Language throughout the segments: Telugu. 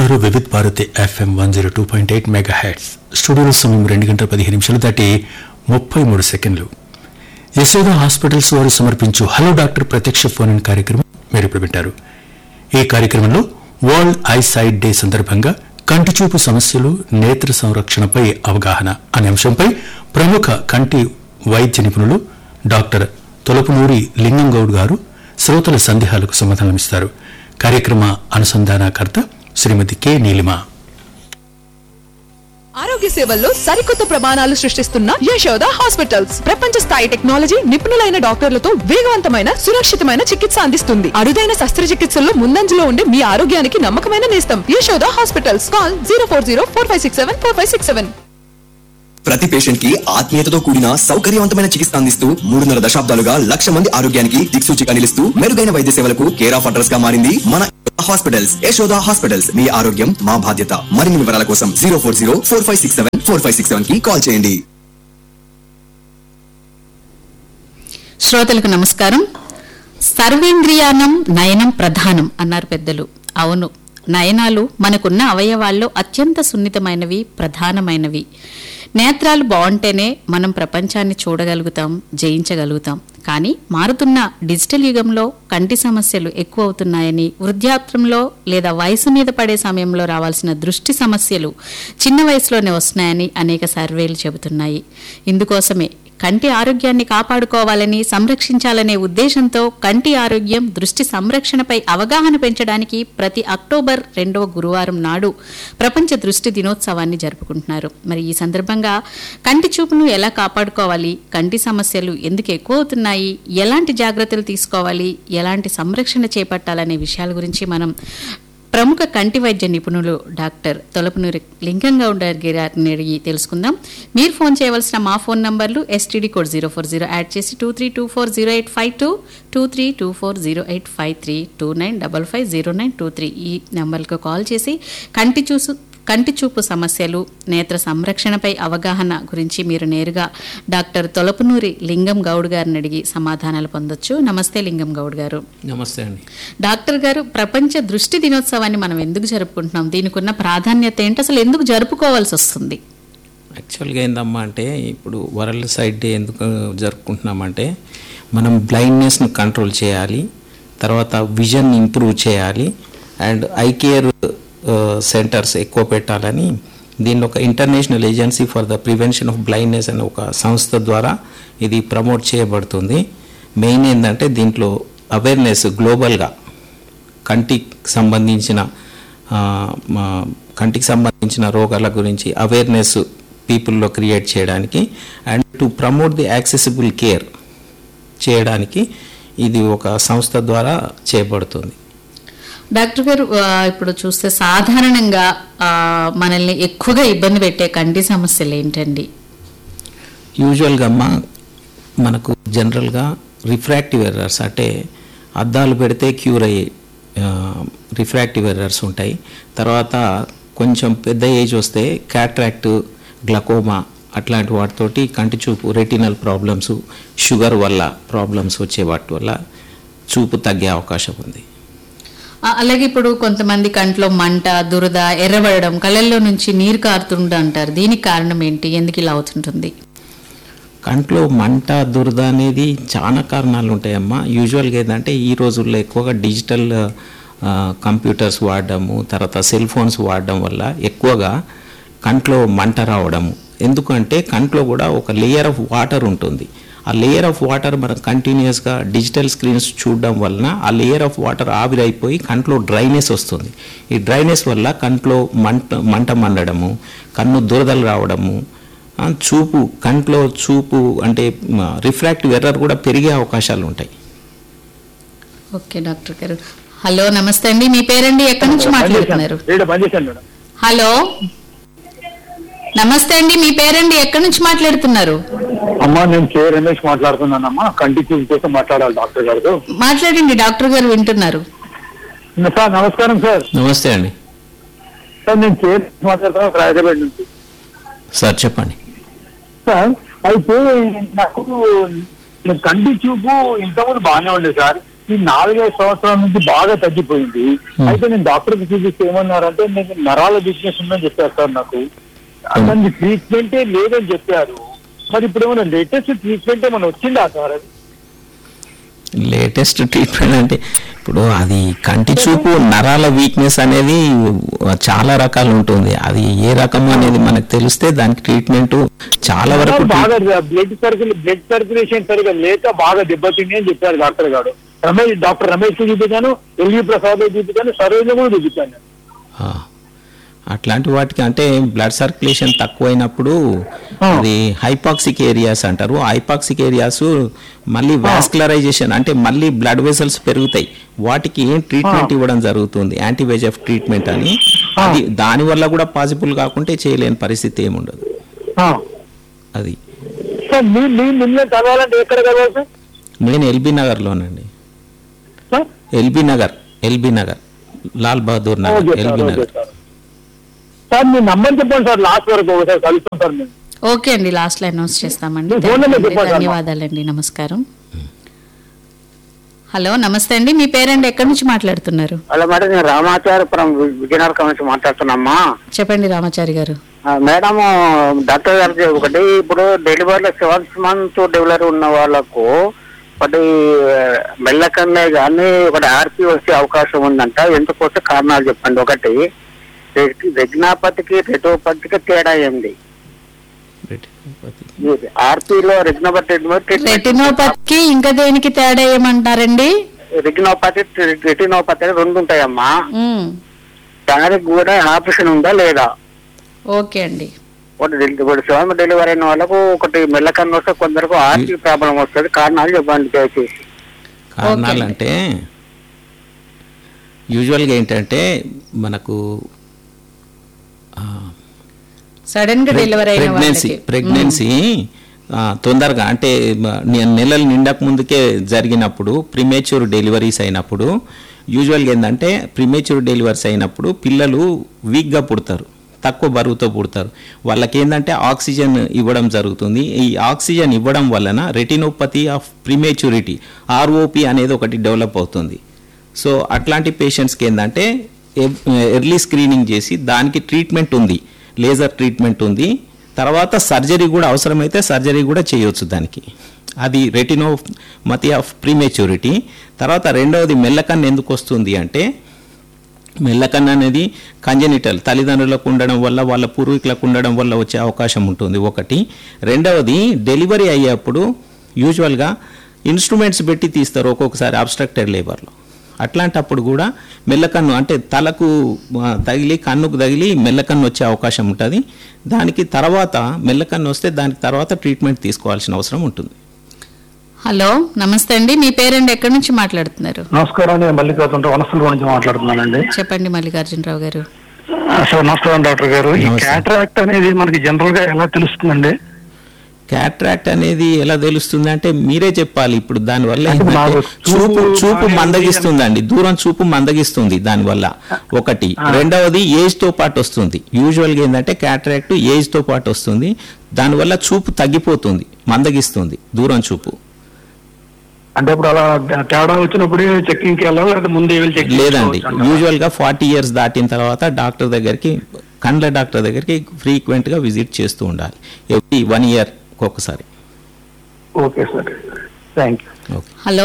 వింటున్నారు Vividh Bharati FM one zero two point eight megahertz స్టూడియోలో సమయం రెండు గంటల పదిహేను నిమిషాలు దాటి ముప్పై మూడు సెకండ్లు యశోద హాస్పిటల్స్ వారు సమర్పించు హలో డాక్టర్ ప్రత్యక్ష ఫోన్ ఇన్ కార్యక్రమం మీరు ఇప్పుడు వింటారు ఈ కార్యక్రమంలో వరల్డ్ ఐ సైట్ డే సందర్భంగా కంటి చూపు సమస్యలు నేత్ర సంరక్షణపై అవగాహన అనే అంశంపై ప్రముఖ కంటి వైద్య నిపుణులు డాక్టర్ తొలపునూరి లింగం గౌడ్ గారు శ్రోతల సందేహాలకు సమాధానమిస్తారు కార్యక్రమ అనుసంధానకర్త శ్రీమతి కె నీలిమ ఆరోగ్య సేవల్లో సరికొత్త ప్రమాణాలు సృష్టిస్తున్న యశోద హాస్పిటల్స్ ప్రపంచ స్థాయి టెక్నాలజీ నిపుణులైన డాక్టర్లతో వేగవంతమైన సురక్షితమైన చికిత్స అందిస్తుంది అరుదైన శస్త్రచికిత్సల్లో ముందంజలో ఉండే మీ ఆరోగ్యానికి నమ్మకమైన నేస్తం Yashoda hospitals call zero four zero four five six seven four five six seven ప్రతి పేషెంట్ కి ఆత్మీయతతో కూడిన సౌకర్యవంతమైన చికిత్స అందిస్తూ మూడున్నర దశాబ్దాలుగా లక్ష మంది ఆరోగ్యానికి దిక్సూచిగా నిలుస్తూ మెరుగైన వైద్య సేవలకు కేర్ ఆఫ్ అడ్రస్ గా మారింది మన హాస్పిటల్స్ యశోద హాస్పిటల్స్ మీ ఆరోగ్యం మా బాధ్యత మరిన్ని వివరాల కోసం zero four zero four five six seven four five six seven కి కాల్ చేయండి శ్రోతలకు నమస్కారం సర్వేంద్రియానం నయనం ప్రధానం అన్నారు పెద్దలు అవును నయనాలు మనకున్న అవయవాల్లో అత్యంత సున్నితమైనవి ప్రధానమైనవి నేత్రాలు బాగుంటేనే మనం ప్రపంచాన్ని చూడగలుగుతాం జయించగలుగుతాం కానీ మారుతున్న డిజిటల్ యుగంలో కంటి సమస్యలు ఎక్కువ అవుతున్నాయని వృద్ధాప్యంలో లేదా వయసు మీద పడే సమయంలో రావాల్సిన దృష్టి సమస్యలు చిన్న వయసులోనే వస్తున్నాయని అనేక సర్వేలు చెబుతున్నాయి ఇందుకోసమే కంటి ఆరోగ్యాన్ని కాపాడుకోవాలని సంరక్షించాలనే ఉద్దేశంతో కంటి ఆరోగ్యం దృష్టి సంరక్షణపై అవగాహన పెంచడానికి ప్రతి అక్టోబర్ రెండవ గురువారం నాడు ప్రపంచ దృష్టి దినోత్సవాన్ని జరుపుకుంటున్నారు మరి ఈ సందర్భంగా కంటి చూపును ఎలా కాపాడుకోవాలి కంటి సమస్యలు ఎందుకు ఎక్కువ అవుతున్నాయి ఎలాంటి జాగ్రత్తలు తీసుకోవాలి ఎలాంటి సంరక్షణ చేపట్టాలనే విషయాల గురించి మనం ప్రముఖ కంటి వైద్య నిపుణులు డాక్టర్ తొలపనూరి లింగంగౌడ గారిని అడిగి తెలుసుకుందాం మీరు ఫోన్ చేయవలసిన మా ఫోన్ నంబర్లు STD code zero four zero add చేసి two three two four zero eight five two two three two four zero eight five three two nine double five zero nine two three ఈ నెంబర్లకు కాల్ చేసి కంటి చూసు కంటి చూపు సమస్యలు నేత్ర సంరక్షణపై అవగాహన గురించి మీరు నేరుగా డాక్టర్ తొలపనూరి లింగం గౌడ్ గారిని అడిగి సమాధానాలు పొందొచ్చు నమస్తే లింగం గౌడ్ గారు నమస్తే అండి డాక్టర్ గారు ప్రపంచ దృష్టి దినోత్సవాన్ని మనం ఎందుకు జరుపుకుంటున్నాం దీనికి ఉన్న ప్రాధాన్యత ఏంటి అసలు ఎందుకు జరుపుకోవాల్సి వస్తుంది యాక్చువల్గా ఏందమ్మా అంటే ఇప్పుడు వరల్డ్ సైడ్ డే ఎందుకు జరుపుకుంటున్నామంటే మనం బ్లైండ్నెస్ను కంట్రోల్ చేయాలి తర్వాత విజన్ ఇంప్రూవ్ చేయాలి అండ్ ఐ కేర్ సెంటర్స్ ఎక్కువ పెట్టాలని దీనిలో ఒక international agency for the prevention of blindness అనే ఒక సంస్థ ద్వారా ఇది ప్రమోట్ చేయబడుతుంది మెయిన్ ఏంటంటే దీంట్లో అవేర్నెస్ గ్లోబల్గా కంటికి సంబంధించిన ఆ, మా కంటికి సంబంధించిన రోగాల గురించి అవేర్నెస్ పీపుల్లో క్రియేట్ చేయడానికి and to promote the accessible care చేయడానికి ఇది ఒక సంస్థ ద్వారా చేయబడుతుంది డాక్టర్ గారు ఆ, ఇప్పుడు చూస్తే సాధారణంగా ఆ, మనల్ని ఎక్కువగా ఇబ్బంది పెట్టే కంటి సమస్యలు ఏంటండి యూజువల్గా అమ్మ మనకు జనరల్గా రిఫ్రాక్టివ్ ఎర్రర్స్ అంటే అద్దాలు పెడితే క్యూర్ అయ్యే రిఫ్రాక్టివ్ ఎర్రర్స్ ఉంటాయి తర్వాత కొంచెం పెద్ద ఏజ్ వస్తే క్యాట్రాక్ట్ గ్లకోమా అట్లాంటి వాటితోటి కంటి చూపు రెటినల్ ప్రాబ్లమ్స్ షుగర్ వల్ల ప్రాబ్లమ్స్ వచ్చే వాటి వల్ల చూపు తగ్గే అవకాశం ఉంది ఆ, అలాగే ఇప్పుడు కొంతమంది కంట్లో మంట దురద ఎర్రబడడం కళ్ళల్లో నుంచి నీరు కారుతుండ అంటారు దీనికి కారణం ఏంటి ఎందుకు ఇలా అవుతుంటుంది కంట్లో మంట దురద అనేది చాలా కారణాలు ఉంటాయమ్మా యూజువల్గా ఏంటంటే ఈ రోజుల్లో ఎక్కువగా డిజిటల్ ఆ, కంప్యూటర్స్ వాడడము తర్వాత సెల్ ఫోన్స్ వాడడం వల్ల ఎక్కువగా కంట్లో మంట రావడము ఎందుకంటే కంట్లో కూడా ఒక లేయర్ ఆఫ్ వాటర్ ఉంటుంది ఆ లేయర్ ఆఫ్ వాటర్ మనం కంటిన్యూస్గా డిజిటల్ స్క్రీన్స్ చూడడం వలన ఆ లేయర్ ఆఫ్ వాటర్ ఆవిరైపోయి కంట్లో డ్రైనెస్ వస్తుంది ఈ డ్రైనెస్ వల్ల కంట్లో మంట మంట మండడము కన్ను దురదలు రావడము ఆ, చూపు కంట్లో చూపు అంటే రిఫ్రాక్టివ్ ఎర్రర్ కూడా పెరిగే అవకాశాలు ఉంటాయి ఓకే డాక్టర్ గారు హలో నమస్తే అండి మీ పేరండి ఎక్కడి నుంచి మాట్లాడుతున్నారు రేడియో బంద్ చేశాను మేడం హలో నమస్తే అండి మీ పేరండి ఎక్కడి నుంచి మాట్లాడుతున్నారు అమ్మా నేను కే రమేష్ మాట్లాడుతున్నానమ్మా కంటి చూపు కోసం మాట్లాడాలి డాక్టర్ గారితో మాట్లాడండి డాక్టర్ గారు వింటున్నారు సార్ నమస్కారం సార్ నమస్తే అండి సార్ నేను కే రమేష్ మాట్లాడుతున్నాను హైదరాబాద్ నుంచి సార్ చెప్పండి సార్ అయితే నాకు కంటి చూపు ఇంతకుముందు బాగానే ఉండేది సార్ ఈ నాలుగైదు సంవత్సరాల నుంచి బాగా తగ్గిపోయింది అయితే నేను డాక్టర్ కి చూపిస్తే ఏమన్నారంటే మీకు నరాల వీక్నెస్ ఉందని చెప్పారు సార్ నాకు అతని ట్రీట్మెంటే లేదని చెప్పారు మరి ఇప్పుడు ఏమైనా లేటెస్ట్ ట్రీట్మెంట్ ఏమైనా వచ్చిందా సార్ అది లేటెస్ట్ ట్రీట్మెంట్ అంటే ఇప్పుడు అది కంటి చూపు నరాల వీక్నెస్ అనేది చాలా రకాలు ఉంటుంది అది ఏ రకం అనేది మనకు తెలిస్తే దానికి ట్రీట్మెంట్ చాలా వరకు బాగా బ్లడ్ సర్కిల్ బ్లడ్ సర్క్యులేషన్ సరిగా లేక బాగా దెబ్బతింది అని చెప్పారు డాక్టర్ గారు రమేష్ డాక్టర్ రమేష్ కి చూపించాను ఎల్వి ప్రసాద్ చూపించాను సరోజ కూడా చూపించాను ఆ, అట్లాంటి వాటికి అంటే బ్లడ్ సర్క్యులేషన్ తక్కువైనప్పుడు ఆ. అది హైపాక్సిక్ ఏరియాస్ అంటారు హైపాక్సిక్ ఏరియాస్ మళ్ళీ వాస్కులరైజేషన్ అంటే మళ్ళీ బ్లడ్ వెసల్స్ పెరుగుతాయి వాటికి ఏం ట్రీట్మెంట్ ఇవ్వడం జరుగుతుంది యాంటీబయోటిక్ ట్రీట్మెంట్ అని అది దాని వల్ల కూడా పాసిబుల్ కాకుంటే చేయలేని పరిస్థితి ఏముండదు అది సార్ మీ మీ మిమ్మల్ని కలవాలంటే ఎక్కడ కలవాలి సార్ నేను ఎల్బీ నగర్లోనండి sir LB Nagar LB Nagar Lal Bahadur Nagar okay sir LB okay Nagar sir sir మీ నంబర్ చెప్పండి సార్ లాస్ట్ వరకు ఒకసారి కలుస్తాం సార్ మేము ఓకే అండి లాస్ట్ లో అనౌన్స్ చేస్తామండి మీ ఫోన్ నెంబర్ చెప్పండి అమ్మా. ధన్యవాదాలండి నమస్కారం హలో నమస్తే అండి మీ పేరండి ఎక్కడి నుంచి మాట్లాడుతున్నారు హలో మేడం నేను రామాచారపురం విజయనగరం నుంచి మాట్లాడుతున్నామ్మా చెప్పండి రామాచారి గారు ఆ, మేడం డాక్టర్ గారు ఒకటి ఇప్పుడు డెలివరీలో సెవెంత్ మంత్ డెలివరీ ఉన్న వాళ్ళకు ఒకటి మెల్లకన్నే కానీ ఒకటి ఆర్పి వచ్చే అవకాశం ఉందంట ఎందుకు వస్తే కారణాలు చెప్పండి ఒకటి రెగ్నాపతికి రెటోపతికి తేడా ఏంది ఆర్పిలో రెగ్నోపతి రెటినోపతికి ఇంకా దేనికి తేడా ఏమంటారండి రెగ్నోపతి రెటినోపతి రెండు ఉంటాయమ్మా ఉమ్, దానికి కూడా ఆపరేషన్ ఉందా లేదా ఓకే అండి ఒకటి డెలి- ఒకటి సెవెన్ డెలివరీ అయిన వాళ్ళకు ఒకటి మెల్లకన్ను వస్తే కొందరికి ఆర్టీ ప్రాబ్లం వస్తుంది కారణాలు చెప్పండి దయచేసి కారణాలు అంటే యూజువల్గా ఏంటంటే మనకు సడన్ గా డెలివరీ అయిన ప్రెగ్నెన్సీ వాళ్ళకి ప్రెగ్నెన్సీ ఆ, తొందరగా అంటే మ- నె- నెలలు నిండక ముందుకే జరిగినప్పుడు ప్రిమేచ్యూర్ డెలివరీస్ అయినప్పుడు యూజువల్గా ఏంటంటే ప్రిమేచ్యూర్ డెలివరీస్ అయినప్పుడు పిల్లలు వీక్గా పుడతారు తక్కువ బరువుతో పుడతారు వాళ్ళకి ఏంటంటే ఆక్సిజన్ ఇవ్వడం జరుగుతుంది ఈ ఆక్సిజన్ ఇవ్వడం వలన రెటినోపతి ఆఫ్ ప్రిమేచ్యూరిటీ ఆర్ఓపి అనేది ఒకటి డెవలప్ అవుతుంది సో అట్లాంటి పేషెంట్స్కి ఏంటంటే ఎర్లీ స్క్రీనింగ్ చేసి దానికి ట్రీట్మెంట్ ఉంది లేజర్ ట్రీట్మెంట్ ఉంది తర్వాత సర్జరీ కూడా అవసరమైతే సర్జరీ కూడా చేయొచ్చు దానికి అది రెటినోమతి ఆఫ్ ప్రీమెచ్యూరిటీ తర్వాత రెండవది మెల్లకన్ను ఎందుకు వస్తుంది అంటే మెల్లకన్ను అనేది కంజనిటల్ తల్లిదండ్రులకు ఉండడం వల్ల వాళ్ళ పూర్వీకులకు ఉండడం వల్ల వచ్చే అవకాశం ఉంటుంది ఒకటి రెండవది డెలివరీ అయ్యేప్పుడు యూజువల్గా ఇన్స్ట్రుమెంట్స్ పెట్టి తీస్తారు ఒక్కొక్కసారి అబ్స్ట్రక్టెడ్ లేబర్లో అట్లాంటప్పుడు కూడా మెల్లకన్ను అంటే తలకు ఆ, తగిలి కన్నుకు తగిలి మెల్లకన్ను వచ్చే అవకాశం ఉంటుంది దానికి తర్వాత మెల్లకన్ను వస్తే దానికి తర్వాత ట్రీట్మెంట్ తీసుకోవాల్సిన అవసరం ఉంటుంది హలో నమస్తే అండి మీ పేరండి ఎక్కడి నుంచి మాట్లాడుతున్నారు నమస్కారం నేను మల్లికార్జున వనస్థల నుంచి మాట్లాడుతున్నానండి చెప్పండి మల్లికార్జునరావు గారు సార్ నమస్కారం డాక్టర్ గారు ఈ నమస్తే. క్యాటరాక్ట్ అనేది మనకి జనరల్ గా ఎలా తెలుస్తుందండి క్యాట్రాక్ట్ అనేది ఎలా తెలుస్తుంది అంటే మీరే చెప్పాలి ఇప్పుడు దానివల్ల అంటే ఏంటంటే నాకు చూపు చూపు చూపు బాగా మందగిస్తుందండి దూరం చూపు మందగిస్తుంది దానివల్ల ఒకటి రెండవది ఏజ్ తో పాటు వస్తుంది యూజువల్ గా ఏంటంటే క్యాట్రాక్ట్ ఏజ్ తో పాటు వస్తుంది దానివల్ల చూపు తగ్గిపోతుంది మందగిస్తుంది దూరం చూపు అంటే ఇప్పుడు అలా తేడా వచ్చినప్పుడు చెక్కింగ్ కి వెళ్ళాలి లేదా ముందే వెళ్ళి చెక్ లేదండి యూజువల్ గా ఫార్టీ ఇయర్స్ దాటిన తర్వాత డాక్టర్ దగ్గరికి కండ్ల డాక్టర్ దగ్గరికి ఫ్రీక్వెంట్ గా విజిట్ చేస్తూ ఉండాలి ఎవ్రీ వన్ ఇయర్ ఒక్కొక్కసారి okay sir thank you okay hello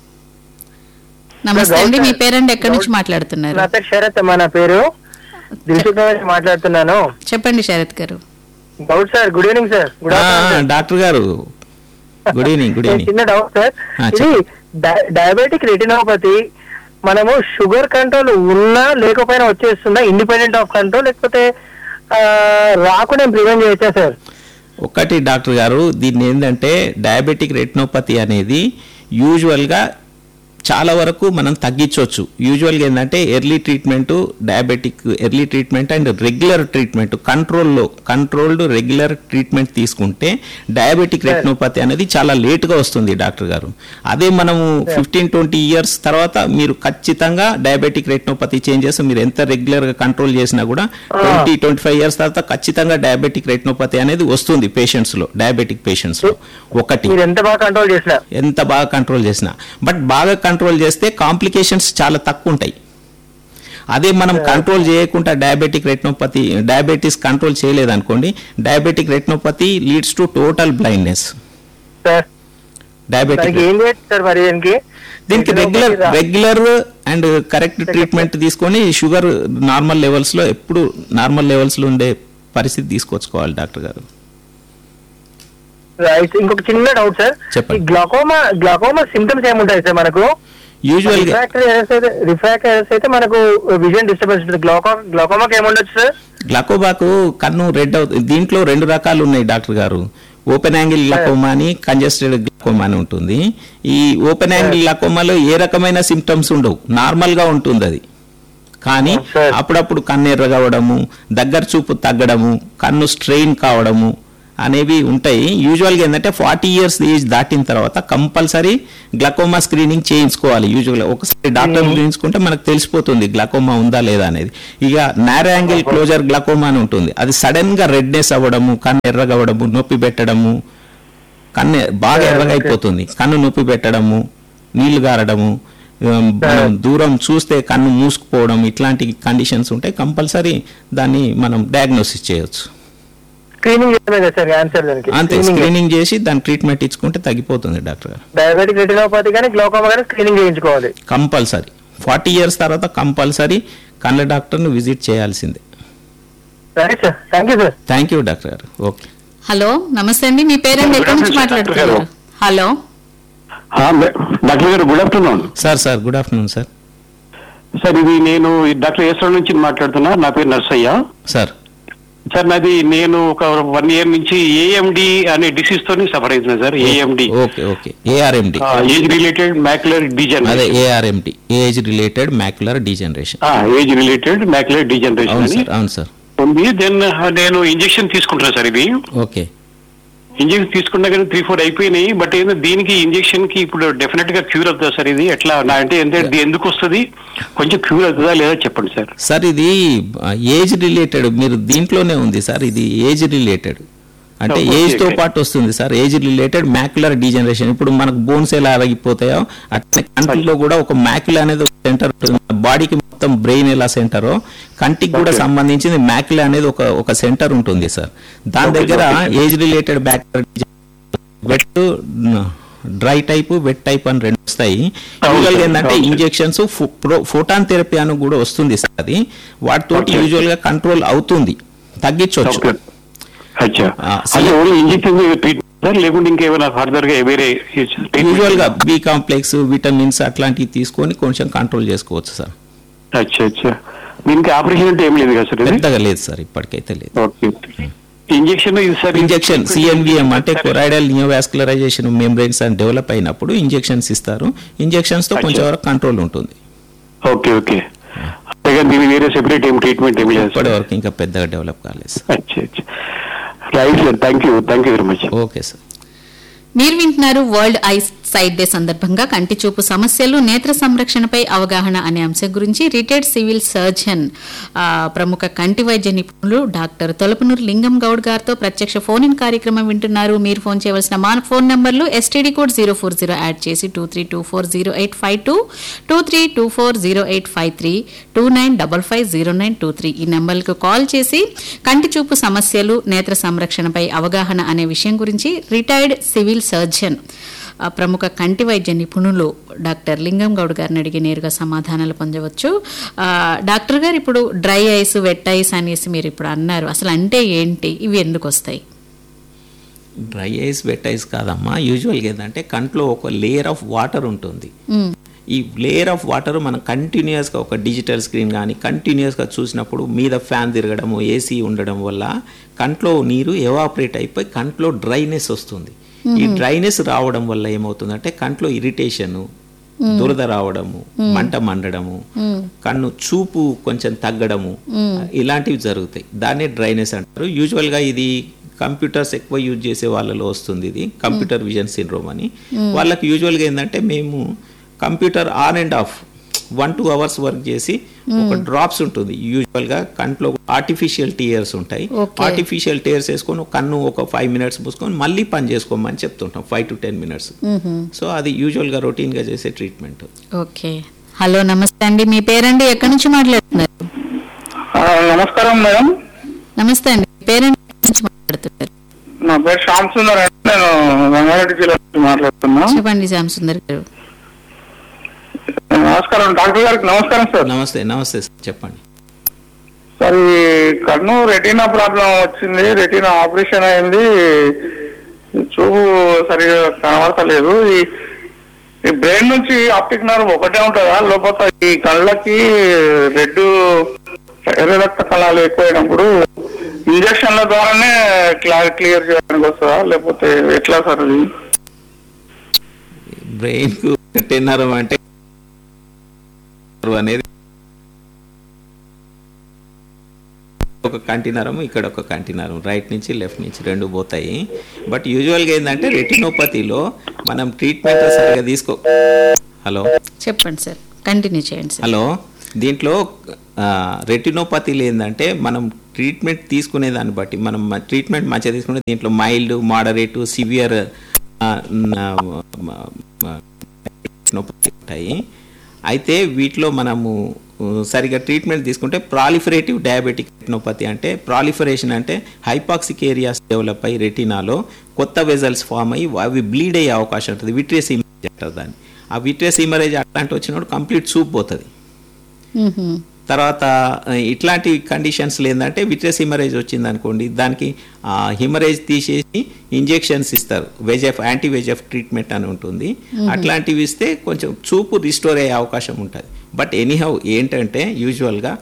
నమస్తే అండి మీ పేరండి ఎక్కడి నుంచి మాట్లాడుతున్నారు నా పేరు శరత్ అమ్మా నా పేరు దిల్సుఖ్ నగర్ నుంచి మాట్లాడుతున్నాను చెప్పండి శరత్ గారు doubt sir good evening sir good afternoon doctor గారు గుడ్ ఈవినింగ్ గుడ్ ఈవినింగ్ చిన్న డౌట్ సార్ ఆ, ఇది డయ- డయాబెటిక్ రెటినోపతి మనము షుగర్ కంట్రోల్ ఉన్నా లేకపోయినా వచ్చేస్తుందా ఇండిపెండెంట్ ఆఫ్ కంట్రోల్ లేకపోతే ఆ, రాకుండా ప్రివెంట్ చేయొచ్చా సార్ ఒకటి డాక్టర్ గారు దీన్ని ఏంటంటే డయాబెటిక్ రెటినోపతి అనేది యూజువల్గా చాలా వరకు మనం తగ్గించవచ్చు యూజువల్గా ఏంటంటే early treatment diabetic early treatment and regular treatment కంట్రోల్లో కంట్రోల్డ్ రెగ్యులర్ ట్రీట్మెంట్ తీసుకుంటే డయాబెటిక్ రెటినోపతి అనేది చాలా లేట్గా వస్తుంది డాక్టర్ గారు అదే మనము ఫిఫ్టీన్ ట్వంటీ ఇయర్స్ తర్వాత మీరు ఖచ్చితంగా డయాబెటిక్ రెటినోపతి చేంజెస్ మీరు ఎంత రెగ్యులర్గా కంట్రోల్ చేసినా కూడా ట్వంటీ ట్వంటీ ఫైవ్ ఇయర్స్ తర్వాత ఖచ్చితంగా డయాబెటిక్ రెటినోపతి అనేది వస్తుంది పేషెంట్స్లో డయాబెటిక్ పేషెంట్స్లో ఒకటి మీరు ఎంత బాగా కంట్రోల్ చేసినా ఎంత బాగా కంట్రోల్ చేసినా బట్ బాగా కంట్రోల్ చేస్తే కాంప్లికేషన్స్ చాలా తక్కువ ఉంటాయి అదే మనం కంట్రోల్ చేయకుండా డయాబెటిక్ రెటినోపతి డయాబెటీస్ కంట్రోల్ చేయలేదనుకోండి diabetic retinopathy leads to total blindness sir diabetic దానికి ఏం చేయొచ్చు సార్ మరి దీనికి దీనికి regular regular and correct treatment తీసుకొని షుగర్ నార్మల్ లెవెల్స్ లో ఎప్పుడు నార్మల్ లెవెల్స్ లో ఉండే పరిస్థితి తీసుకొచ్చుకోవాలి డాక్టర్ గారు రైట్ ఇంకొక చిన్న డౌట్ సార్ చెప్పండి. ఈ గ్లాకోమా గ్లాకోమా సిమ్టమ్స్ ఏముంటాయి సార్ మనకు యూజువల్ గా రిఫ్రాక్టరీ ఎర్రర్స్ అయితే రిఫ్రాక్టరీ ఎర్రర్స్ అయితే మనకు విజన్ డిస్టర్బెన్స్ ఉంటుంది గ్లాకో గ్లాకోమాకి ఏముండొచ్చు సార్ గ్లకోబాకు కన్ను రెడ్ అవుతుంది దీంట్లో రెండు రకాలు ఉన్నాయి డాక్టర్ గారు ఓపెన్ యాంగిల్ గ్లకోమా అని కంజెస్టెడ్ గ్లకోమా అని ఉంటుంది ఈ ఓపెన్ యాంగిల్ గ్లకోమాలో ఏ రకమైన సిమ్టమ్స్ ఉండవు నార్మల్ గా ఉంటుంది అది కానీ Sir. అప్పుడప్పుడు కన్ను ఎర్రగా అవడము దగ్గర చూపు తగ్గడము కన్ను స్ట్రెయిన్ కావడము అనేవి ఉంటాయి యూజువల్గా ఏంటంటే ఫార్టీ ఇయర్స్ ఏజ్ దాటిన తర్వాత కంపల్సరీ గ్లకోమా స్క్రీనింగ్ చేయించుకోవాలి యూజువల్గా ఒకసారి డాక్టర్ చూయించుకుంటే మనకు తెలిసిపోతుంది గ్లకోమా ఉందా లేదా అనేది ఇక నారో యాంగిల్ క్లోజర్ గ్లకోమా అని ఉంటుంది అది సడన్ గా రెడ్నెస్ అవ్వడము కన్ను ఎర్రగా అవ్వడము నొప్పి పెట్టడము కన్ను బాగా ఎర్రగా అయిపోతుంది కన్ను నొప్పి పెట్టడము నీళ్లు గారడము ఉమ్, మనం దూరం చూస్తే కన్ను మూసుకుపోవడం ఇట్లాంటి కండిషన్స్ ఉంటాయి కంపల్సరీ దాన్ని మనం డయాగ్నోసిస్ చేయొచ్చు స్క్రీనింగ్ చేయడమే కదా సార్ ఆన్సర్ దానికి అంతే స్క్రీనింగ్ చేసి దాని ట్రీట్మెంట్ ఇచ్చుకుంటే తగ్గిపోతుంది డాక్టర్ గారు డయాబెటిక్ రెటినోపతి కానీ గ్లోకోమా కానీ స్క్రీనింగ్ చేయించుకోవాలి కంపల్సరీ ఫార్టీ ఇయర్స్ తర్వాత కంపల్సరీ కళ్ళ డాక్టర్ను విజిట్ చేయాల్సిందే right sir thank you sir thank you doctor గారు ఓకే హలో నమస్తే అండి మీ పేరెంట్ ఎక్కడి నుంచి మాట్లాడుతున్నారు హలో డాక్టర్ గారు good afternoon sir sir good afternoon sir sir ఇది నేను డాక్టర్ ఈశ్వర్ నుంచి మాట్లాడుతున్నా నా పేరు నర్సయ్య సార్ సార్ నాది నేను ఒక వన్ ఇయర్ నుంచి ఏఎండి అనే డిసీజ్ తోని సఫర్ అవుతున్నా sir AMD okay okay ARMD age related macular అదే degeneration ARMD age related macular degeneration age related macular degeneration అవును అని సార్ అవును సార్ ఉంది దెన్ నేను ఇంజెక్షన్ తీసుకుంటున్నా సార్ ఇది ఓకే ఇంజెక్షన్ తీసుకున్నా కానీ త్రీ ఫోర్ అయిపోయినాయి బట్ ఏంటంటే దీనికి ఇంజెక్షన్ కి ఇప్పుడు డెఫినెట్ గా క్యూర్ అవుతుందా సార్ ఇది ఎట్లా నా అంటే ఎంత ఇది ఎందుకు వస్తుంది కొంచెం క్యూర్ అవుతుందా లేదా చెప్పండి సార్ సార్ ఇది ఏజ్ రిలేటెడ్ మీరు దీంట్లోనే ఉంది సార్ ఇది ఏజ్ రిలేటెడ్ అంటే Okay, ఏజ్ తో okay. పాటు వస్తుంది sir age related macular degeneration ఇప్పుడు మనకు బోన్స్ ఎలా అరగిపోతాయో అట్లనే కంటిలో కూడా ఒక మ్యాక్యుల అనేది ఒక సెంటర్ బాడీకి మొత్తం బ్రెయిన్ ఎలా సెంటరో కంటికి కూడా Okay. సంబంధించింది మ్యాక్యుల అనేది ఒక ఒక సెంటర్ ఉంటుంది సార్ దాని Okay, దగ్గర okay. Age related bacteria wet dry type wet type అని రెండు వస్తాయి అవును యూజువల్ గా సార్, ఏంటంటే అవును సార్. ఇంజెక్షన్స్ ఫోటాన్ థెరపీ అని కూడా వస్తుంది సార్ అది వాటితోటి Okay. యూజువల్ గా కంట్రోల్ అవుతుంది తగ్గించవచ్చు ఓకే అచ్చా ఆ, అదే ఓన్లీ ఇంజెక్షన్ ట్రీట్మెంట్ సార్ లేకుంటే ఇంకేమైనా ఫర్దర్ గా వేరే యూజువల్ గా బి కాంప్లెక్స్ విటమిన్స్ అట్లాంటివి తీసుకొని కొంచెం కంట్రోల్ చేసుకోవచ్చు సార్ అచ్చా అచ్చా దీనికి ఆపరేషన్ అంటే ఏం లేదు కదా సార్ ఇది పెద్దగా లేదు సార్ ఇప్పటికైతే లేదు ఓకే ఇంజెక్షన్ ఇది సార్ ఇంజెక్షన్ సిఎన్విఎం అంటే కొరాయిడల్ నియోవాస్కులరైజేషన్ మెంబ్రెయిన్స్ అని డెవలప్ అయినప్పుడు ఇంజెక్షన్స్ ఇస్తారు ఇంజెక్షన్స్ తో కొంచెం వరకు కంట్రోల్ ఉంటుంది ఓకే ఓకే అంతేగాని దీని వేరే సెపరేట్ ఏం ట్రీట్మెంట్ ఏమి లేదు ఇప్పటి సార్ వరకు ఇంకా పెద్దగా డెవలప్ కాలేదు సార్ అచ్చా అచ్చా right sir thank you thank you very much okay sir మీరు వింటున్నారు వరల్డ్ ఐ సైట్ డే సందర్భంగా కంటి చూపు సమస్యలు నేత్ర సంరక్షణపై అవగాహన అనే అంశం గురించి రిటైర్డ్ సివిల్ సర్జన్ ఆ, ప్రముఖ కంటి వైద్య నిపుణులు డాక్టర్ తొలపనూరు లింగం గౌడ్ గారితో ప్రత్యక్ష ఫోన్ ఇన్ కార్యక్రమం వింటున్నారు మీరు ఫోన్ చేయవలసిన మా ఫోన్ నంబర్లు STD code zero four zero add చేసి two three two four zero eight five two two three two four zero eight five three two nine double five zero nine two three ఈ నెంబర్లకు కాల్ చేసి కంటి చూపు సమస్యలు నేత్ర సంరక్షణపై అవగాహన అనే విషయం గురించి రిటైర్డ్ సివిల్ సర్జన్ ఆ, ప్రముఖ కంటి వైద్య నిపుణులు డాక్టర్ లింగం గౌడ్ గారిని అడిగి నేరుగా సమాధానాలు పొందవచ్చు ఆ, డాక్టర్ గారు ఇప్పుడు డ్రై ఐస్ వెట్ ఐస్ అనేసి మీరు ఇప్పుడు అన్నారు అసలు అంటే ఏంటి ఇవి ఎందుకు వస్తాయి డ్రై ఐస్ వెట్ ఐస్ కాదమ్మా యూజువల్గా ఏంటంటే కంట్లో ఒక లేయర్ ఆఫ్ వాటర్ ఉంటుంది మ్, ఈ లేయర్ ఆఫ్ వాటర్ మనం కంటిన్యూస్గా ఒక డిజిటల్ స్క్రీన్ కానీ కంటిన్యూస్గా చూసినప్పుడు మీద ఫ్యాన్ తిరగడము ఏసీ ఉండడం వల్ల కంట్లో నీరు ఎవాపరేట్ అయిపోయి కంట్లో డ్రైనెస్ వస్తుంది ఈ డ్రైనెస్ రావడం వల్ల ఏమవుతుందంటే కంట్లో ఇరిటేషన్ దురద రావడము మంట మండడము కన్ను చూపు కొంచెం తగ్గడము ఇలాంటివి జరుగుతాయి దాన్నే డ్రైనెస్ అంటారు యూజువల్గా ఇది కంప్యూటర్స్ ఎక్కువ యూజ్ చేసే వాళ్ళలో వస్తుంది ఇది కంప్యూటర్ విజన్ సిండ్రోమ్ అని వాళ్ళకి యూజువల్గా ఏంటంటే మేము computer on and off one two hours work చేసి ఒక డ్రాప్స్ ఉంటుంది యూజువల్ గా కంట్లో ఆర్టిఫిషియల్ టీయర్స్ ఉంటాయి Okay. ఆర్టిఫిషియల్ టీయర్స్ వేసుకొని ఒక కన్ను ఒక ఫైవ్ మినిట్స్ మూసుకొని మళ్ళీ పని చేసుకోమని చెప్తుంటాం five to ten minutes so అది యూజువల్ గా రొటీన్ గా చేసే ట్రీట్మెంట్ ఓకే హలో నమస్తే అండి మీ పేరండి ఎక్కడి నుంచి మాట్లాడుతున్నారు నమస్కారం మేడం నమస్తే అండి మీ పేరండి ఎక్కడి నుంచి మాట్లాడుతున్నారు నా పేరు శ్యామ్ సుందర్ అండి నేను రంగారెడ్డి జిల్లా నుంచి మాట్లాడుతున్నా చెప్పండి శ్యామ్ సుందర్ గారు నమస్కారం డాక్టర్ గారికి నమస్కారం సార్ నమస్తే నమస్తే సార్ చెప్పండి సార్ ఈ కన్ను రెటీనా ప్రాబ్లం వచ్చింది రెటీనా ఆపరేషన్ అయింది చూపు సరిగా కనబడతలేదు ఈ ఈ బ్రెయిన్ నుంచి ఆప్టిక్ నర్వ్ ఒకటే ఉంటుందా లేకపోతే ఈ కళ్ళకి రెడ్ ఎర్ర రక్త కణాలు ఎక్కువైనప్పుడు ఇంజక్షన్ల ద్వారానే క్లియర్ క్లియర్ చేయడానికి వస్తుందా లేకపోతే ఎట్లా సార్ అది బ్రెయిన్ కు కట్టేనరం అంటే అనేది ఒక కంటినరం ఇక్కడ ఒక కంటినరం రైట్ నుంచి లెఫ్ట్ నుంచి రెండు పోతాయి బట్ యూజువల్గా ఏంటంటే రెటినోపతిలో మనం ట్రీట్మెంట్ సరిగా తీసుకో హలో చెప్పండి సార్ కంటిన్యూ చేయండి సార్ హలో దీంట్లో రెటినోపతిలు ఏంటంటే మనం ట్రీట్మెంట్ తీసుకునే దాన్ని బట్టి మనం ట్రీట్మెంట్ మంచిగా తీసుకునే దీంట్లో మైల్డ్ మోడరేట్ సివియర్ రెటినోపతి ఉంటాయి అయితే వీటిలో మనము ఆ, సరిగా ట్రీట్మెంట్ తీసుకుంటే ప్రాలిఫరేటివ్ డయాబెటిక్ రెటినోపతి అంటే ప్రాలిఫరేషన్ అంటే హైపాక్సిక్ ఏరియాస్ డెవలప్ అయ్యి రెటినాలో కొత్త వెజల్స్ ఫామ్ అయ్యి అవి బ్లీడ్ అయ్యే అవకాశం ఉంటుంది విట్రియస్ ఇమరేజ్ అంటారు దాన్ని ఆ విట్రియస్ ఇమరేజ్ అట్లాంటి వచ్చినప్పుడు కంప్లీట్ సూప్ పోతుంది మ్మ్హ్మ్. తర్వాత ఆ, ఇట్లాంటి కండిషన్స్ ఏంటంటే విట్రస్ హిమరేజ్ వచ్చింది అనుకోండి దానికి హిమరేజ్ తీసేసి ఇంజెక్షన్స్ ఇస్తారు వెజెఫ్ యాంటీ వెజెఫ్ ట్రీట్మెంట్ అని ఉంటుంది అట్లాంటివి ఇస్తే కొంచెం చూపు రిస్టోర్ అయ్యే అవకాశం ఉంటుంది బట్ ఎనీహౌ ఏంటంటే యూజువల్గా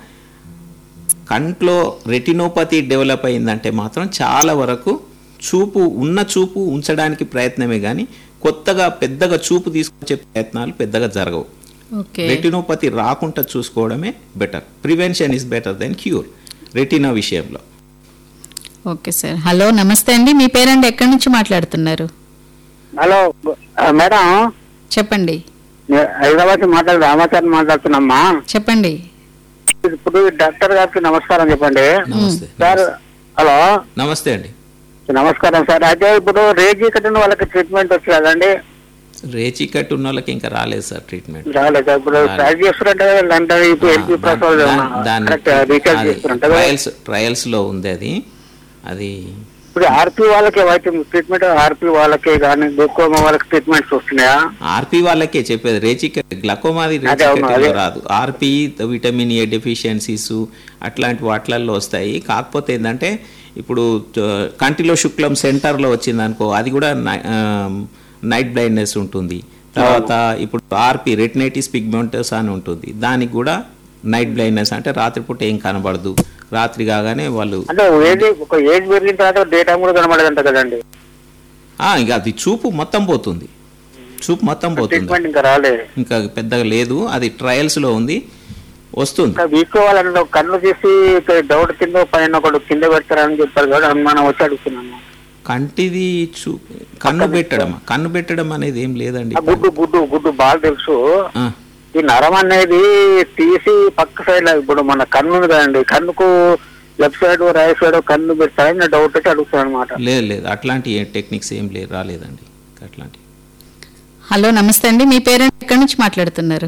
కంట్లో రెటినోపతి డెవలప్ అయిందంటే మాత్రం చాలా వరకు చూపు ఉన్న చూపు ఉంచడానికి ప్రయత్నమే కానీ కొత్తగా పెద్దగా చూపు తీసుకొచ్చే ప్రయత్నాలు పెద్దగా జరగవు ఓకే రెటినోపతి రాకుండా చూసుకోవడమే better prevention is better than cure retina విషయంలో ఓకే సార్ హలో నమస్తే అండి మీ పేరండి ఎక్కడి నుంచి మాట్లాడుతున్నారు హలో ఆ, మేడం చెప్పండి నేను హైదరాబాద్ నుంచి మాట్లాడు రామాచారి మాట్లాడుతున్నామ్మా చెప్పండి ఇప్పుడు డాక్టర్ గారికి నమస్కారం చెప్పండి నమస్తే సార్ హలో నమస్తే అండి నమస్కారం సార్ అయితే ఇప్పుడు రేజీ కట్టిన వాళ్ళకి ట్రీట్మెంట్ వచ్చి కదండి రేచి కట్టు ఉన్న వాళ్ళకి ఇంకా రాలేదు సార్ ట్రీట్మెంట్ రాలేదు ఇప్పుడు ట్రై చేస్తున్నట్టే అంటే ఇప్పుడు ఎల్పీ ప్రసాద్ కరెక్ట్ రీఛార్జ్ చేస్తున్నట్టు ట్రయల్స్ ట్రయల్స్ లో ఉంది అది అది ఇప్పుడు ఆర్పీ వాళ్ళకి ఏవైతే ట్రీట్మెంట్ ఆర్పీ వాళ్ళకి కానీ గ్లూకోమా వాళ్ళకి ట్రీట్మెంట్స్ వస్తున్నాయా ఆర్పీ వాళ్ళకే చెప్పేది రేచికట్ గ్లకోమాది అదే అవును, రేచికట్లో అదే. రాదు ఆర్పీ విటమిన్ ఏ డెఫిషియన్సీస్ అట్లాంటి వాటిలలో వస్తాయి కాకపోతే ఏంటంటే ఇప్పుడు ఆ, కంటిలో శుక్లం సెంటర్లో వచ్చింది అనుకో అది కూడా నైట్ బ్లైండ్నెస్ ఉంటుంది తర్వాత ఇప్పుడు ఆర్పీ రెటినైటిస్ పిగ్మెంటస్ అని ఉంటుంది దానికి కూడా నైట్ బ్లైండ్నెస్ అంటే రాత్రిపూట ఏం కనబడదు రాత్రి కాగానే వాళ్ళు అంటే ఏజ్ ఒక ఏజ్ పెరిగిన తర్వాత డే టైం కూడా కనబడదంట కదండి ఆ, ఇక అది చూపు మొత్తం పోతుంది చూపు మొత్తం పోతుంది ట్రీట్మెంట్ ఇంకా రాలేదు ఇంకా పెద్దగా లేదు అది ట్రయల్స్ లో ఉంది వస్తుంది ఇంకా వీక్కోవాలంటే ఒక కన్ను తీసి డౌట్ కింద పైన ఒకటి కింద పెడతారని చెప్పారు కదా అనుమానం వచ్చి అడుగుతున్నాను కంటిది చూ కన్ను పెట్టడం కన్ను పెట్టడం అనేది ఏం లేదండి ఆ గుడ్డు గుడ్డు గుడ్డు బాగా తెలుసు ఆ, ఈ నరం అనేది తీసి పక్క సైడ్ లో ఇప్పుడు మన కన్ను ఉంది కదండి కన్నుకు లెఫ్ట్ సైడ్ రైట్ సైడ్ కన్ను పెడతారని నా డౌట్ వచ్చి అడుగుతాను అనమాట లేదు లేదు అట్లాంటి టెక్నిక్స్ ఏం లేదు రాలేదండి అట్లాంటి హలో నమస్తే అండి మీ పేరెంట్ ఎక్కడి నుంచి మాట్లాడుతున్నారు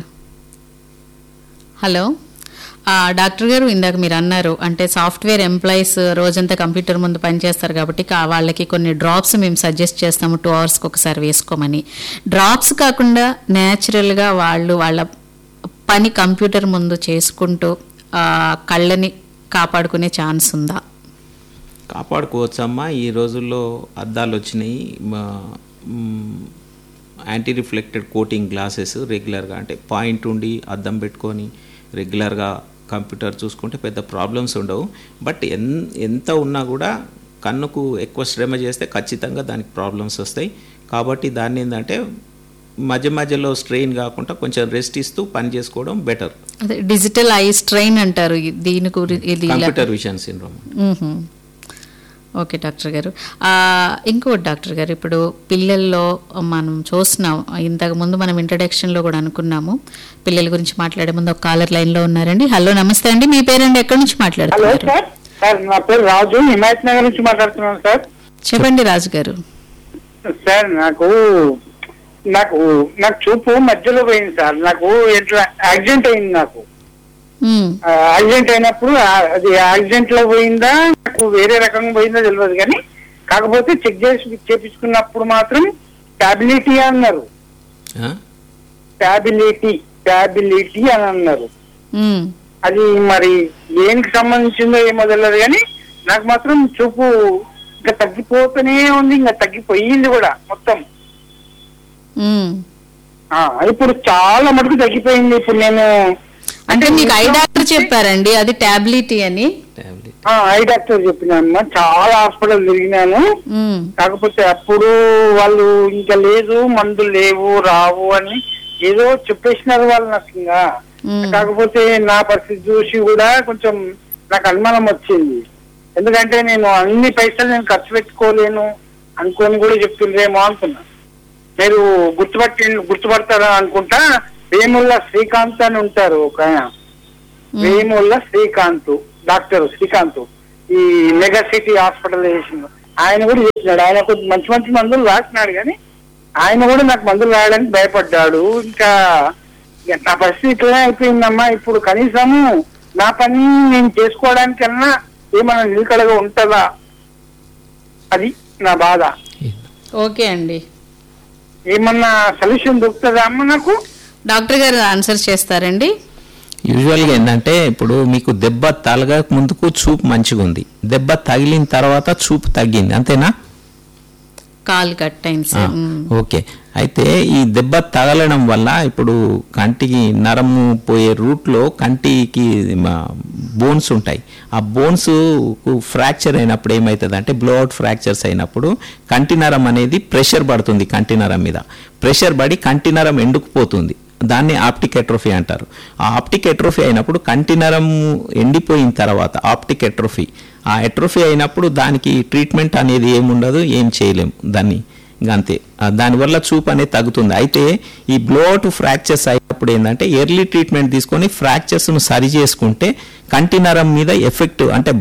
హలో ఆ, డాక్టర్ గారు ఇందాక మీరు అన్నారు అంటే సాఫ్ట్వేర్ ఎంప్లాయీస్ రోజంతా కంప్యూటర్ ముందు పనిచేస్తారు కాబట్టి కా- వాళ్ళకి కొన్ని డ్రాప్స్ మేము సజెస్ట్ చేస్తాము టూ అవర్స్కి ఒకసారి వేసుకోమని డ్రాప్స్ కాకుండా న్యాచురల్గా వాళ్ళు వాళ్ళ పని కంప్యూటర్ ముందు చేసుకుంటూ ఆ, కళ్ళని కాపాడుకునే ఛాన్స్ ఉందా కాపాడుకోవచ్చమ్మా ఈ రోజుల్లో అద్దాలు వచ్చినాయి మా- మ్, యాంటీ రిఫ్లెక్టెడ్ కోటింగ్ గ్లాసెస్ రెగ్యులర్గా అంటే పాయింట్ ఉండి అద్దం పెట్టుకొని రెగ్యులర్గా కంప్యూటర్ చూసుకుంటే పెద్ద ప్రాబ్లమ్స్ ఉండవు బట్ ఎన్ ఎంత ఉన్నా కూడా కన్నుకు ఎక్కువ శ్రమ చేస్తే ఖచ్చితంగా దానికి ప్రాబ్లమ్స్ వస్తాయి కాబట్టి దాన్ని ఏంటంటే మధ్య మధ్యలో స్ట్రెయిన్ కాకుండా కొంచెం రెస్ట్ ఇస్తూ పని చేసుకోవడం బెటర్ అదే డిజిటల్ ఐ స్ట్రెయిన్ అంటారు ఇ- దీని గురించి ఇది ఇలా- కంప్యూటర్ విజన్ సిండ్రోమ్ మ్మ్హ. ఓకే డాక్టర్ గారు ఆ, ఇంకోటి డాక్టర్ గారు ఇప్పుడు పిల్లల్లో మనం చూస్తున్నాం ఇంతకు ముందు మనం ఇంట్రడక్షన్లో కూడా అనుకున్నాము పిల్లల గురించి మాట్లాడే ముందు ఒక కాలర్ లైన్లో ఉన్నారండి హలో నమస్తే అండి మీ పేరండి ఎక్కడి నుంచి హలో మాట్లాడుతున్నారు సార్ సార్ నా పేరు రాజు హిమాయత్ నగర్ నుంచి మాట్లాడుతున్నాను సార్ చెప్పండి రాజు గారు సార్ నాకు నాకు నాకు చూపు మధ్యలో పోయింది సార్ నాకు ఎట్లా యాక్సిడెంట్ అయింది నాకు మ్మ్. ఆ, యాక్సిడెంట్ అయినప్పుడు ఆ- అది యాక్సిడెంట్ లో పోయిందా నాకు వేరే రకంగా పోయిందో తెలియదు కానీ కాకపోతే చెక్ చేసి చేపించుకున్నప్పుడు మాత్రం స్టాబిలిటీ అన్నారు ఆ? స్టాబిలిటీ స్టాబిలిటీ అని అన్నారు మ్మ్. అది మరి దేనికి సంబంధించిందో ఏమో తెలియదు కానీ నాకు మాత్రం చూపు ఇంకా తగ్గిపోతూనే ఉంది ఇంకా తగ్గిపోయింది కూడా మొత్తం మ్మ్. ఆ, ఇప్పుడు చాలా మటుకు తగ్గిపోయింది ఇప్పుడు నేను అంటే మీకు ఐ డాక్టర్ చెప్పారండి అది టాబ్లెట్ అని ఆ, ఐ డాక్టర్ చెప్పినానమ్మా చాలా హాస్పిటల్ తిరిగినాను మ్మ్. కాకపోతే అప్పుడు వాళ్ళు ఇంకా లేదు మందులు లేవు రావు అని ఏదో చెప్పేసినారు వాళ్ళు నాకు ఇంకా మ్మ్. కాకపోతే నా పరిస్థితి చూసి కూడా కొంచెం నాకు అనుమానం వచ్చింది ఎందుకంటే నేను అన్ని పైసలు నేను ఖర్చు పెట్టుకోలేను అనుకొని కూడా చెప్తుండ్రేమో అనుకున్నా మీరు గుర్తుపట్టి గుర్తుపడతారా అనుకుంటా వేముల్ల శ్రీకాంత్ అని ఉంటారు ఒక ఆయన వేముల్ల శ్రీకాంత్ డాక్టర్ శ్రీకాంత్ ఈ మెగా సిటీ హాస్పిటల్ చేసిండు ఆయన కూడా చేసినాడు ఆయన కొంచెం మంచి మంచి మందులు రాసినాడు కానీ ఆయన కూడా నాకు మందులు రాయడానికి భయపడ్డాడు ఇంకా ఇక నా పరిస్థితి ఇట్లనే అయిపోయిందమ్మా ఇప్పుడు కనీసము నా పని నేను చేసుకోవడానికన్నా ఏమైనా నిలకడగా ఉంటుందా అది నా బాధ ఓకే అండి ఏమన్నా సొల్యూషన్ దొరుకుతుందా అమ్మ నాకు డాక్టర్ గారు ఆన్సర్ చేస్తారండి యూజువల్గా ఏంటంటే ఇప్పుడు మీకు దెబ్బ తలగక ముందుకు చూపు మంచిగా ఉంది దెబ్బ తగిలిన తర్వాత చూపు తగ్గింది అంతేనా కాల్ కట్ అయింది ఆ, సార్ మ్మ్. ఓకే అయితే ఈ దెబ్బ తగలడం వల్ల ఇప్పుడు కంటికి నరము పోయే రూట్లో కంటికి బోన్స్ ఉంటాయి ఆ బోన్స్ ఫ్రాక్చర్ అయినప్పుడు ఏమవుతుంది అంటే బ్లోఅవుట్ ఫ్రాక్చర్స్ అయినప్పుడు కంటి నరం అనేది ప్రెషర్ పడుతుంది కంటి నరం మీద ప్రెషర్ పడి కంటి నరం ఎండుకుపోతుంది దాన్ని ఆప్టిక్ ఎట్రోఫీ అంటారు ఆ ఆప్టిక్ ఎట్రోఫీ అయినప్పుడు కంటి నరం ఎండిపోయిన తర్వాత ఆప్టిక్ ఎట్రోఫీ ఆ ఎట్రోఫీ అయినప్పుడు దానికి ట్రీట్మెంట్ అనేది ఏముండదు ఏం చేయలేము దాన్ని ఇంకా అంతే ఆ దానివల్ల చూపు అనేది తగ్గుతుంది అయితే ఈ బ్లోఅవుట్ ఫ్రాక్చర్స్ అయినప్పుడు ఏంటంటే ఎర్లీ ట్రీట్మెంట్ తీసుకొని ఫ్రాక్చర్స్ను సరి చేసుకుంటే కంటి నరం మీద ఎఫెక్ట్ అంటే